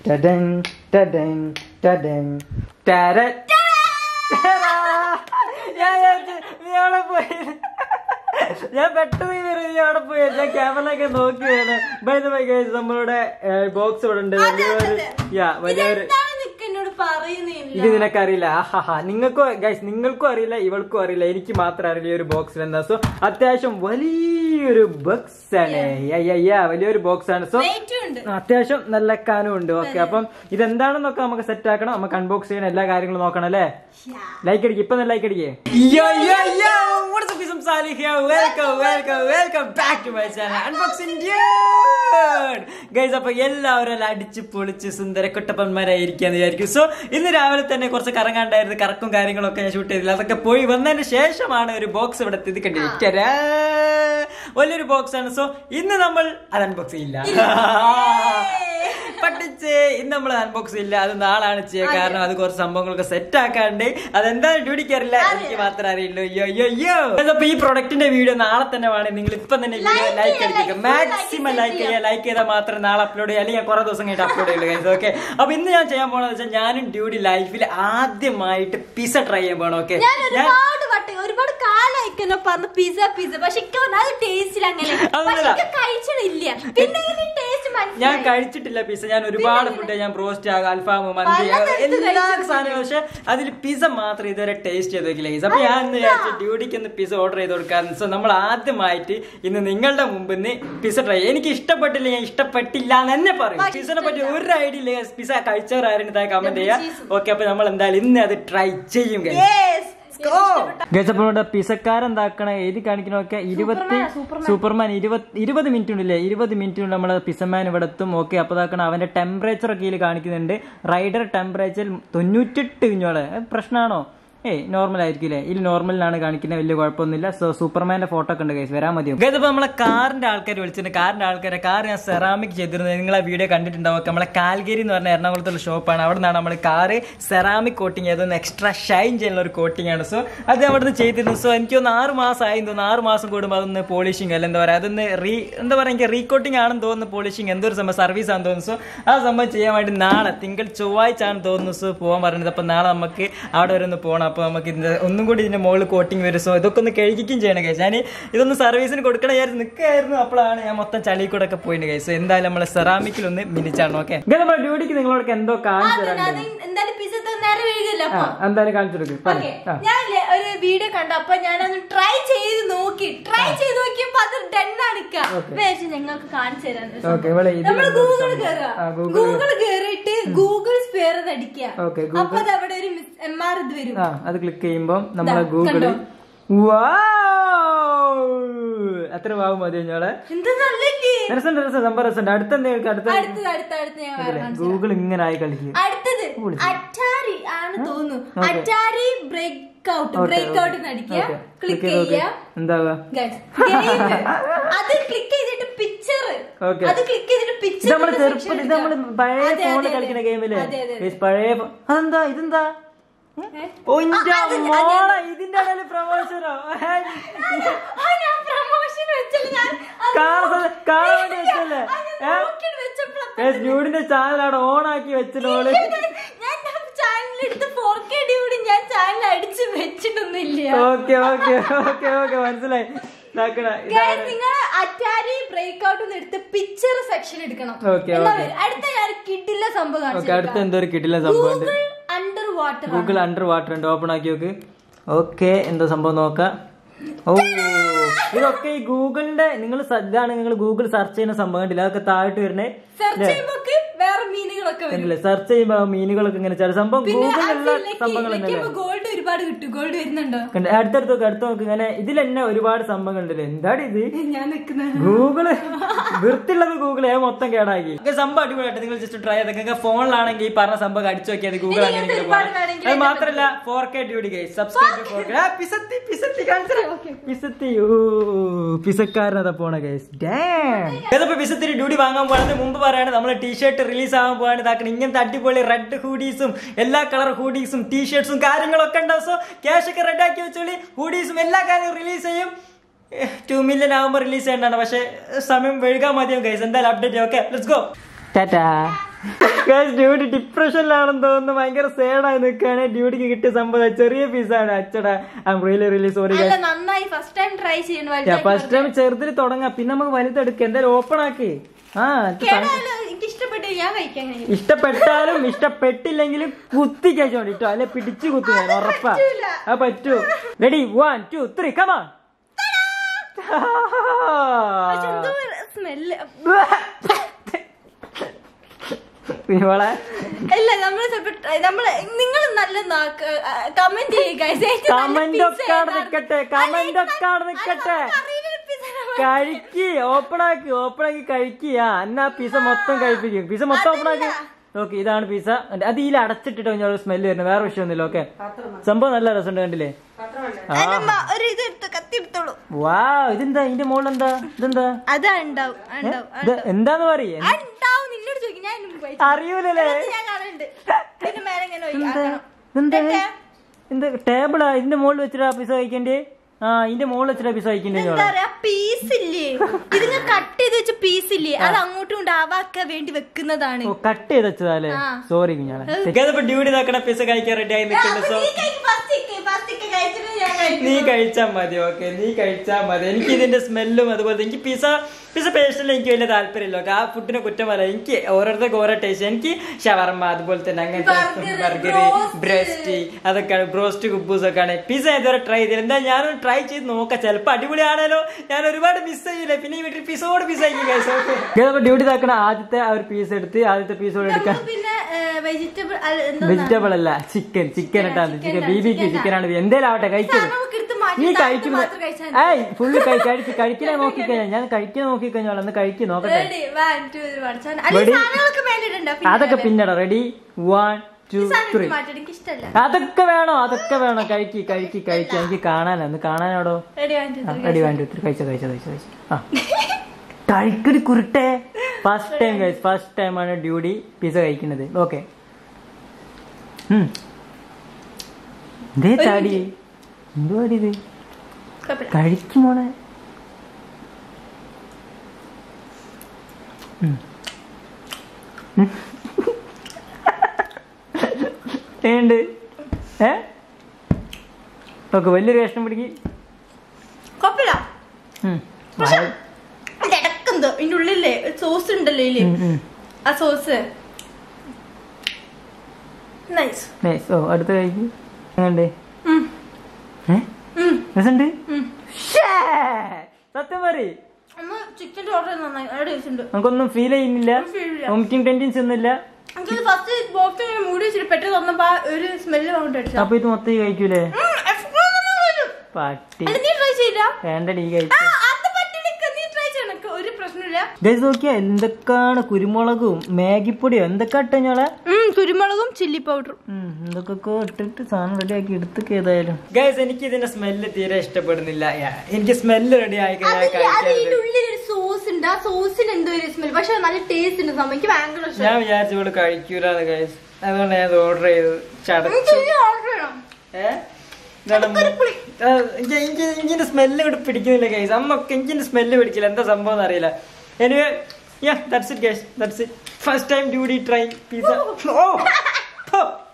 ടഡങ്, ടഡങ്, ടഡങ്, ടര, ടരാ. ഞാൻ വിചാരിച്ചു നീ അവിടെ പോയി ഞാൻ പെട്ടെന്ന് ഇവര് നീ അവിടെ പോയി ഞാൻ ക്യാമറയൊക്കെ നോക്കിയാണ് ബൈ ദ ബൈ ഗൈസ് നമ്മളുടെ ബോക്സ് ഇവിടെ ഉണ്ട് വലിയൊരു യാ വലിയൊരു ഇതെന്താണ് നിനക്ക് എന്നോട് പറയുന്നില്ല ഇത് നിനക്കറിയില്ല ആഹാ നിങ്ങൾക്കും ഗൈസ് നിങ്ങൾക്കും അറിയില്ല ഇവൾക്കും അറിയില്ല എനിക്ക് മാത്രം അറിയില്ല ഈ ഒരു ബോക്സിൽ എന്താ സോ അത്യാവശ്യം വലിയൊരു ബോക്സ് ആണ് യാ, യാ, യാ, വലിയൊരു ബോക്സ് ആണ് സോ വെയിറ്റും ഉണ്ട് അത്യാവശ്യം നല്ല കാനും ഉണ്ട് ഓക്കെ അപ്പം ഇതെന്താണെന്നൊക്കെ നമുക്ക് സെറ്റ് ആക്കണം നമുക്ക് അൺബോക്സ് ചെയ്യണം എല്ലാ കാര്യങ്ങളും നോക്കണം അല്ലേ ലൈക്ക് അടിക്ക് ഇപ്പൊ ലൈക്ക് അടിക്കേ welcome welcome welcome back to my channel unboxing guys അപ്പൊ എല്ലാവരും എല്ലാം അടിച്ച് പൊളിച്ച് സുന്ദര കുട്ടപ്പന്മാരായിരിക്കാന്ന് വിചാരിക്കും സോ ഇന്ന് രാവിലെ തന്നെ കുറച്ച് കറങ്ങാണ്ടായിരുന്നു കറക്കും കാര്യങ്ങളൊക്കെ ഞാൻ ഷൂട്ട് ചെയ്തില്ല അതൊക്കെ പോയി വന്നതിന് ശേഷമാണ് ഒരു ബോക്സ് ഇവിടെ എത്തി കണ്ടിരിക്കാ വലിയൊരു ബോക്സ് ആണ് സോ ഇന്ന് നമ്മൾ അത് അൺബോക്സ് ചെയ്യില്ല പട്ടിച്ച് ഇന്ന് നമ്മൾ അൺബോക്സ് ഇല്ല അത് നാളാണ് ചെയ്യുക കാരണം അത് കുറച്ച് സംഭവങ്ങളൊക്കെ സെറ്റ് ആക്കാണ്ട് അതെന്തായാലും ഡ്യൂട്ടിക്ക് അറിയില്ല എനിക്ക് മാത്രമേ അറിയുള്ളൂ അയ്യോ അയ്യോ അയ്യോ അപ്പൊ ഈ പ്രൊഡക്റ്റിന്റെ വീഡിയോ നാളെ തന്നെ വേണം നിങ്ങൾ ഇപ്പൊ തന്നെ വീഡിയോ ലൈക്ക് അടിക്കുക മാക്സിമം ലൈക്ക് ചെയ്യുക ലൈക്ക് ചെയ്താൽ മാത്രം നാളെ അപ്ലോഡ് ചെയ്യുക അല്ലെങ്കിൽ കുറെ ദിവസം കഴിഞ്ഞിട്ട് അപ്ലോഡ് ചെയ്യുള്ളൂ ഓക്കെ അപ്പൊ ഇന്ന് ഞാൻ ചെയ്യാൻ പോണെന്ന് വെച്ചാൽ ഞാനും ഡ്യൂട്ടി ലൈഫിൽ ആദ്യമായിട്ട് പിസ ട്രൈ ചെയ്യാൻ പോകണം ഓക്കെ ഞാൻ ഒരുപാട് വട്ടം ഒരുപാട് കാലായിക്കന്നെ പറഞ്ഞ പിസ പിസ പക്ഷെ ഇക്ക പറഞ്ഞ അത് ടേസ്റ്റിൽ അങ്ങനെ അതല്ല. പക്ഷെ ഇക്ക കഴിച്ചിട്ടില്ല പിന്നെ ടേസ്റ്റ് ഞാൻ മനസ്സിലായി കഴിച്ചിട്ടില്ല പിസ ഞാൻ ഒരുപാട് ഫുഡ് ഞാൻ ബ്രോസ്റ്റ് ആകാം അൽഫാം മന്തി പലതരത്തിൽ എല്ലാ കഴിച്ചിട്ടുണ്ട്. സാധനവും പക്ഷെ അതിൽ പിസ മാത്രം ഇതുവരെ ടേസ്റ്റ് ചെയ്ത് നോക്കില്ല ഗൈസ് അപ്പൊ ഞാൻ ഇന്ന് വിചാരിച്ചു ഡ്യൂട്ടിക്ക് ഒന്ന് പിസ ഓർഡർ ചെയ്ത് കൊടുക്കാൻ സോ നമ്മൾ ആദ്യമായിട്ട് ഇന്ന് നിങ്ങളുടെ മുമ്പിൽ നിന്ന് പിസ ട്രൈ എനിക്ക് ഇഷ്ടപ്പെട്ടില്ല ഞാൻ ഇഷ്ടപ്പെട്ടില്ല എന്ന് തന്നെ പറയും പിസനെ പറ്റി ഒരു ഐഡിയ ഇല്ല പിസ കഴിച്ചവരാരും ഇതായി കമന്റ് ചെയ്യാം ഓക്കെ അപ്പൊ നമ്മൾ എന്തായാലും ഇന്ന് അത് ട്രൈ ചെയ്യും guys. Yes. ഗൈസ് അപ്പോൾ ഇവിടെ പിസക്കാരെന്താക്കണ എഴുതി കാണിക്കണമൊക്കെ ഇരുപത്തി സൂപ്പർമാൻ ഇരുപത് ഇരുപത് മിനിറ്റ് ഉണ്ടല്ലേ ഇരുപത് മിനിറ്റിനുള്ളിൽ നമ്മളെ പിസമാൻ ഇവിടെ എത്തും ഓക്കെ അപ്പോൾ ഇതാക്കണം അവന്റെ ടെമ്പറേച്ചർ ഒക്കെ ഇതിൽ കാണിക്കുന്നുണ്ട് റൈഡർ ടെമ്പറേച്ചർ തൊണ്ണൂറ്റെട്ട് കുഞ്ഞോളെ അത് പ്രശ്നമാണോ ഏയ് നോർമൽ ആയിരിക്കില്ലേ ഇതിൽ നോർമലിലാണ് കാണിക്കുന്നത് വലിയ കുഴപ്പമൊന്നുമില്ല സോ സൂപ്പർമാന്റെ ഫോട്ടോ ഒക്കെ ഉണ്ട് ഗൈസ് വരാൻ മതിയോ ഗൈസ് അപ്പോൾ നമ്മളെ കാറിന്റെ ആൾക്കാർ വിളിച്ചിട്ടുണ്ട് കാറിന്റെ ആൾക്കാരെ കാർ ഞാൻ സെറാമിക് ചെയ്തിരുന്നത് നിങ്ങൾ ആ വീഡിയോ കണ്ടിട്ടുണ്ടാവും ഒക്കെ നമ്മളെ കാൽഗേരി എന്ന് പറഞ്ഞ എറണാകുളത്തുള്ള ഷോപ്പാണ് അവിടെ നിന്നാണ് നമ്മൾ കാറ് സെറാമിക് കോട്ടിങ് ചെയ്തൊന്ന് എക്സ്ട്രാ ഷൈൻ ചെയ്യുന്ന ഒരു കോട്ടിംഗ് ആണ് സോ അത് അവിടെ നിന്ന് ചെയ്തിരുന്നു സോ എനിക്കൊന്ന് ആറ് മാസം ആയി തോന്നുന്നു ആറ് മാസം കൂടുമ്പോൾ അതൊന്ന് പോളിഷിങ് അല്ല എന്താ പറയുക അതൊന്ന് റീ എന്താ പറയുക എനിക്ക് റീകോട്ടിംഗ് ആണെന്ന് തോന്നുന്നു പോളിഷിങ് എന്തോ ഒരു സംഭവം സർവീസ് ആണെന്ന് തോന്നുന്നു സോ ആ സംഭവം ചെയ്യാൻ വേണ്ടി നാളെ തിങ്കൾ ചൊവ്വാഴ്ച ആണെന്ന് തോന്നുന്നു സോ പോകാൻ പറയുന്നത് അപ്പോൾ നാളെ നമുക്ക് അവിടെ വരെ ഒന്ന് പോകണം അപ്പോൾ നമുക്ക് ഇതിന്റെ ഒന്നും കൂടി ഇതിന്റെ മുകളിൽ കോട്ടിങ് വരും സോ ഇതൊക്കെ ഒന്ന് കഴുകിക്കും ചെയ്യണം കേസ് ഞാൻ ഇതൊന്ന് സർവീസിന് കൊടുക്കണ വിചാരിച്ച് നിൽക്കായിരുന്നു അപ്പോഴാണ് ഞാൻ മൊത്തം ചളി കൂടെ ഒക്കെ പോയിട്ട് കേസ് എന്തായാലും നമ്മളെ സെറാമിക്കിൽ ഒന്ന് മിനിച്ചാണ് ഓക്കെ നമ്മുടെ ഡ്യൂട്ടിക്ക് നിങ്ങളോടൊക്കെ എന്തോ കാണിച്ചു അത് തരാണ്ട് എന്തായാലും പിസ നേരെ വീഴുകയല്ലോ ആ എന്തായാലും കാണിച്ചു കൊടുക്കും ഓക്കെ പറഞ്ഞു ഞാൻ ഒരു വീഡിയോ കണ്ടു അപ്പൊ ഞാനൊന്ന് ട്രൈ ചെയ്ത് നോക്കി ട്രൈ ചെയ്ത് നോക്കിയപ്പോ അത് ഡണ്ണാണ് വിചാരിച്ചു ഞങ്ങൾക്ക് കാണിച്ചു തരാൻ ഓക്കെ ഇവിടെ ഇത് നമ്മള് കണ്ടോ ഗൂഗിൾ സംഭവം? കയറുക ആ, Google ഗൂഗിൾ കയറിയിട്ട് ഗൂഗിൾ സ്പെയർ അടിക്കുക ഓക്കെ അപ്പൊ അത് അവിടെ ഒരു എം ആർ ഇത് വരും ആ അത് ക്ലിക്ക് ചെയ്യുമ്പോൾ നമ്മളെ ദാ, ഗൂഗിളിൽ കണ്ടോ? എത്ര വാവും മതി ഞങ്ങളെ എന്ത് നല്ലില്ലേ രസം രസം സംഭവം രസം അടുത്ത എന്തെങ്കിലും അടുത്ത അടുത്തത് അടുത്ത അടുത്ത് ഞാൻ വേറെ കാണിച്ചു തരാം. ഗൂഗിൾ ഇങ്ങനെ ആയി കളിക്കും അടുത്തത് അറ്റാരി ആണ് തോന്നുന്നു Atari Breakout Breakout അടിക്കുക ഓക്കെ ക്ലിക്ക് നോക്കി ചെയ്യുക എന്താവാ Guys, game. അത് ക്ലിക്ക് ചെയ്തിട്ട് പിക്ചർ ഓക്കെ അത് ക്ലിക്ക് ചെയ്തിട്ട് ഇത് പിക്ചർ നമ്മള് ചെറുപ്പത്തിൽ ഇത് നമ്മള് പഴയ ഫോണിൽ കളിക്കുന്ന ഗെയിമില് അതെ, അതെ, Guys, പഴയ ഫോ- അതെന്താ ഇതെന്താ ഓ ഇന്റെ മോളെ ഇതിന്റെ ഇടയില് പ്രമോഷനോ ഞാൻ പ്രൊമോഷൻ വെച്ചല്ലേ ഞാൻ അത് കാണാൻ കാണാൻ വേണ്ടി വെച്ചല്ലേ ആ, ഞാൻ നോക്കിയിട്ട് വെച്ചപ്പോഴാ ന്യൂഡിന്റെ ചാനൽ അവിടെ ഓൺ ആക്കി വെച്ചിട്ടോള് ഞാൻ ചാനൽ എടുത്ത് ഫോർ കെ ഡി ഞാൻ ചാനൽ അടിച്ച് വെച്ചിട്ടൊന്നുമില്ല ഓക്കെ ഓക്കെ ഓക്കെ ഓക്കെ മനസ്സിലായി ഇതാക്കണ Guys, നിങ്ങൾ അറ്റാരി ബ്രേക്ക് ഔട്ട് ഒന്ന് എടുത്ത് പിക്ചർ സെക്ഷൻ എടുക്കണം Okay, എന്നാ okay. വരും. അടുത്ത ഞാൻ കിട്ടില്ല സംഭവം ഓക്കെ അടുത്ത എന്തോ ഒരു കിട്ടില്ല സംഭവം ഉണ്ട് Google underwater Google underwater ഉണ്ട് ഓപ്പൺ ആക്കി നോക്ക് ഓക്കെ എന്തോ സംഭവം നോക്കാം ഓ ഇതൊക്കെ ഈ ഗൂഗിളിന്റെ നിങ്ങൾ ഇതാണ് നിങ്ങൾ ഗൂഗിൾ സെർച്ച് ചെയ്യുന്ന സംഭവം കണ്ടില്ല അതൊക്കെ താഴോട്ട് വരണേ സെർച്ച് ചെയ്യുമ്പോ വേറെ മീനുകളൊക്കെ വരും കണ്ടില്ലേ സെർച്ച് ചെയ്യുമ്പോ മീനുകളൊക്കെ ഇങ്ങനെ ചില സംഭവം ഗൂഗിളിലുള്ള സംഭവങ്ങൾ തന്നെയല്ലേ ഗോൾഡ് ഒരുപാട് കിട്ടും ഗോൾഡ് വരുന്നുണ്ടോ കണ്ട് അടുത്തടുത്ത് നോക്ക് അടുത്ത് നോക്ക് ഇങ്ങനെ ഇതിൽ തന്നെ ഒരുപാട് സംഭവങ്ങൾ ഉണ്ടല്ലേ എന്താണ് ഇത് ഞാൻ നിക്കുന്ന ഗൂഗിള് വൃത്തിയുള്ളത് ഗൂഗിൾ ഞാൻ മൊത്തം കേടാക്കി ഒക്കെ സംഭവം അടിപൊളിയായിട്ട് നിങ്ങൾ ജസ്റ്റ് ട്രൈ ചെയ്ത് നിങ്ങൾക്ക് ഫോണിലാണെങ്കിൽ ഈ പറഞ്ഞ സംഭവം അടിച്ചു നോക്കിയാൽ ഗൂഗിൾ അങ്ങനെ ഇങ്ങനെ ഒരുപാട് പോകാം. വേണമെങ്കിൽ അത് മാത്രല്ല four K Duty guys subscribe four K പിസത്തി പിസത്തി കാണിച്ചത് പിസത്തി ഓ പിസക്കാരനതാ പോണ ഗൈസ് ഏതപ്പോ പിസത്തിന് ഡ്യൂട്ടി വാങ്ങാൻ പോകുന്നത് മുമ്പ് പറയാണ് നമ്മൾ ടീഷർട്ട് റിലീസ് ആവാൻ പോവാണ് ഇതാക്കണം ഇങ്ങനത്തെ അടിപൊളി റെഡ് ഹൂഡീസും എല്ലാ കളർ ഹൂഡീസും ടീഷർട്സും കാര്യങ്ങളൊക്കെ ഉണ്ടാവും സോ ക്യാഷ് ഒക്കെ റെഡ് ആക്കി വെച്ചോളി ഹൂഡീസും എല്ലാ കാര്യവും റിലീസ് ചെയ്യും ടു മില്യൺ ആകുമ്പോൾ റിലീസ് ചെയ്യേണ്ടതാണ് പക്ഷെ സമയം വഴുകാൻ മതിയാവും ഗൈസ് എന്തായാലും update okay let's go tata Duty ഡിപ്രഷനിലാണെന്ന് തോന്നുന്നു ഭയങ്കര സേഡായി നിൽക്കുകയാണ് ഡ്യൂട്ടിക്ക് കിട്ടിയ സംഭവം ചെറിയ പീസാണ് അച്ചടാ ഐ റിയലി റിയലി സോറി അല്ല നന്നായി ഫസ്റ്റ് ടൈം ട്രൈ ചെയ്യണം വലുതാക്കി ഫസ്റ്റ് ടൈം ചെറുതിൽ തുടങ്ങാം പിന്നെ നമുക്ക് വലുതെടുക്കാം എന്തായാലും ഓപ്പൺ ആക്കി ആ ഇത് ത- കേടായാലും എനിക്ക് ഇഷ്ടപ്പെട്ടു ഞാൻ കഴിക്കാൻ കഴിയും ഇഷ്ടപ്പെട്ടാലും ഇഷ്ടപ്പെട്ടില്ലെങ്കിലും കുത്തി കഴിച്ചോണ്ടിട്ടോ അല്ലെ പിടിച്ചു കുത്തി ഞാൻ ഉറപ്പാ പറ്റൂല. ആ പറ്റൂ റെഡി വൺ ടു ത്രീ കമാ സ്മെല്ല് ഇവളെ അല്ല നമ്മൾ നമ്മള് നിങ്ങൾ നല്ല കമന്റ് ചെയ്യുക കമന്റ് ഒക്കെ അവിടെ നിക്കട്ടെ കമന്റ് ഒക്കെ അവിടെ നിക്കട്ടെ കഴിക്ക് ഓപ്പൺ ആക്കി ഓപ്പൺ ആക്കി കഴിക്കുക എന്നാ പിസ മൊത്തം കഴിപ്പിക്കും പിസ മൊത്തം ഓപ്പൺ ആക്കി ഓക്കെ ഇതാണ് പിസ അത് ഇതിൽ അടച്ചിട്ടിട്ട് കഴിഞ്ഞാൽ സ്മെല്ല് വരുന്നത് വേറെ വിഷയമൊന്നുമില്ല ഓക്കെ സംഭവം നല്ല രസമുണ്ട് കണ്ടില്ലേ ആ ഒരു ഇത് എടുത്ത് കത്തി എടുത്തോളൂ വാ ഇതെന്താ ഇതിന്റെ മുകളിൽ എന്താ ഇതെന്താ അതാ ഉണ്ടാവും ഉണ്ടാവും ഇത് എന്താന്ന് പറയേ ആ, ഉണ്ടാവും നിന്നോട് ചോദിക്കും ഞാൻ മുമ്പ് കഴിച്ചു. അറിയൂലല്ലേ ഇത് ഞാൻ കാണുന്നുണ്ട് ഇതിന്റെ മേലെ ഇങ്ങനെ ഒഴി- എന്താ ആക്കണം. ഇതെന്താ ഇതൊക്കെ എന്താ ടേബിളാ ഇതിന്റെ മുകളിൽ വെച്ചിട്ടാ പിസ കഴിക്കണ്ടേ ആ ഇതിന്റെ മുകളിൽ വെച്ചിട്ടാ പിസ കഴിക്കണ്ടേ എന്താ പറയാ പീസ് ഇല്ലേ ഇതിങ്ങനെ കട്ട് ചെയ്ത് വെച്ച പീസ് ഇല്ലേ അത് അങ്ങോട്ടും ഉണ്ടാവാക്കാൻ വേണ്ടി വെക്കുന്നതാണ് ഓ കട്ട് ചെയ്ത് വെച്ചതാലേ ആ. സോറി കുഞ്ഞാളെ ഡ്യൂട്ടി നോക്കണ പിസ കഴിക്കാൻ റെഡി ആയി നിൽക്കുന്നു സോ നീ കഴിച്ചാ മതി ഓക്കെ നീ കഴിച്ചാ മതി എനിക്ക് ഇതിന്റെ സ്മെല്ലും അതുപോലെ എനിക്ക് പിസ പിസ പേഴ്സണലി എനിക്ക് വലിയ താല്പര്യമില്ല ഓക്കെ ആ ഫുഡിനെ കുറ്റമല്ല എനിക്ക് ഓരോരുത്തർക്ക് ഓരോ ടേസ്റ്റ് എനിക്ക് ഷവർമ്മ അതുപോലെ തന്നെ അങ്ങനത്തെ ബർഗർ ബ്രസ്റ്റ് അതൊക്കെയാണ് ബ്രോസ്റ്റ് കുബൂസ് ഒക്കെ ആണ് പിസ ഇതുവരെ ട്രൈ ചെയ്തില്ല എന്താ ഞാനും ട്രൈ ചെയ്ത് നോക്കാം ചിലപ്പോൾ അടിപൊളിയാണല്ലോ ഞാൻ ഒരുപാട് മിസ് ചെയ്യില്ല പിന്നെ ഈ വീട്ടിൽ പിസോട് പിസ ഡ്യൂട്ടി താക്കണ ആദ്യത്തെ ആ ഒരു പീസ് എടുത്ത് ആദ്യത്തെ പീസോട് എടുക്കാൻ പിന്നെ വെജിറ്റബിൾ വെജിറ്റബിൾ അല്ല ചിക്കൻ ചിക്കൻ ഇട്ടാണ് chicken B B Q chicken ആണ് എന്തേലും ആവട്ടെ കഴിച്ചത് നമുക്ക് എടുത്ത് നീ മാറ്റി കഴിക്കുന്ന മാത്രം കഴിച്ചാൽ ഏയ് ഫുള്ള് കഴിക്ക് കഴിക്കാൻ നോക്കിക്കഴിഞ്ഞാൽ ഞാൻ കഴിക്കാൻ നോക്കിക്കഴിഞ്ഞാൽ ഒന്ന് കഴിക്ക് നോക്കട്ടെ Ready, one, two, one. സാധനം- അല്ല, ഈ Ready? സാധനങ്ങളൊക്കെ വേണ്ടിയിട്ടുണ്ടോ? പിന്നെ അതൊക്കെ പിന്നടാ റെഡി വൺ ടു ഈ സാധനം ത്രീ എടുത്ത് മാറ്റണം, എനിക്ക് ഇഷ്ടമല്ല. അതൊക്കെ വേണോ അതൊക്കെ വേണോ കഴിക്ക് കഴിക്ക് കഴിക്ക് എനിക്ക് കാണാനോ ഒന്ന് കാണാനോടോ Ready, one, two, three. Ready one two three കഴിച്ചോ കഴിച്ചോ കഴിച്ചോ കഴിച്ചോ ആ കഴിക്കടി കുരുട്ടെ ഫസ്റ്റ് ടൈം കഴിച്ചു ഫസ്റ്റ് ടൈമാണ് ഡ്യൂട്ടി പിസ കഴിക്കുന്നത് ഓക്കെ എന്തേ ചാടി എന്തുവാടി ഇത് കുഴപ്പമില്ല. കഴിക്കും മോളെ ഉം. ഉം. ഏണ്ട് ഏ ഓക്കെ വലിയൊരു കഷ്ണം പിടിക്ക് കുഴപ്പമില്ല. ഉം. പക്ഷെ ഇത് ഇടക്കെന്തോ ഇതിന്റെ ഉള്ളിലേ സോസ് ഉണ്ടല്ലോ ഇതില് ഉം, ഉം. ആ സോസ് നൈസ് Nice. ഓ അടുത്ത കഴിക്ക് എങ്ങണ്ട് ഏ രസമുണ്ട് ശ്ശേ. സത്യം പറ നമ്മൾ ചിക്കൻ്റെ ഓർഡർ നന്നായി നല്ല ടേസ്റ്റ് ഉണ്ട് നമുക്കൊന്നും ഫീൽ ചെയ്യുന്നില്ല feel ഇല്ല. വോമിറ്റിംഗ് ടെൻഡൻസി ഒന്നുമില്ല എനിക്കത് ഫസ്റ്റ് ബോക്സ് ഇങ്ങനെ മൂടി വെച്ചിട്ട് പെട്ടെന്ന് തുറന്നപ്പോ ആ ഒരു സ്മെല്ല് അങ്ങോട്ട് അടിച്ചു അപ്പൊ ഇത് മൊത്തം ഈ കഴിക്കൂലേ പട്ടി അല്ല നീ ട്രൈ ചെയ്യില്ല വേണ്ടടി ഈ ആ കഴിച്ചു അത് പറ്റില്ല നീ ട്രൈ ചെയ്യണം എനിക്ക് ഒരു പ്രശ്നമില്ല ഗൈസ് നോക്കിയാ എന്തൊക്കെയാണ് കുരുമുളകും മാഗിപ്പൊടിയോ എന്തൊക്കെ ഇട്ടഞ്ഞോളെ കുരുമുളകും ചില്ലി പൗഡറും എന്തൊക്കെ ഇട്ടിട്ട് സാധനം റെഡി ആക്കി എടുത്തൊക്കെ ഏതായാലും ഗൈസ് എനിക്ക് ഇതിന്റെ സ്മെല്ല് തീരെ ഇഷ്ടപ്പെടുന്നില്ല Yeah, എനിക്ക് സ്മെല്ല് റെഡി ആയി കഴിഞ്ഞാൽ അതിന്റെ കഴിക്കാൻ ഉള്ളിൽ ഒരു സോസ് ഉണ്ട് ആ സോസിന് എന്തോ ഒരു സ്മെൽ പക്ഷെ നല്ല ടേസ്റ്റ് ഉണ്ട് സംഭവം എനിക്ക് ഭയങ്കര ഇഷ്ടം ഞാൻ വിചാരിച്ചു ഇവിടെ കഴിക്കൂലെന്ന് ഗൈസ് അതുകൊണ്ട് ഞാൻ ഓർഡർ ചെയ്തു ചടച്ചു ഓർഡർ ചെയ്യണം ഏ? ഇതാണ് മു- ആ, എനിക്ക് എനിക്ക് എനിക്കിന്റെ സ്മെല്ല് ഇവിടെ പിടിക്കുന്നില്ല ഗൈസ് അമ്മക്ക് എനിക്കിന്റെ സ്മെല്ല് പിടിക്കില്ല എന്താ സംഭവം എന്ന് അറിയില്ല anyway yeah that's it guys that's it first time Duty try pizza oh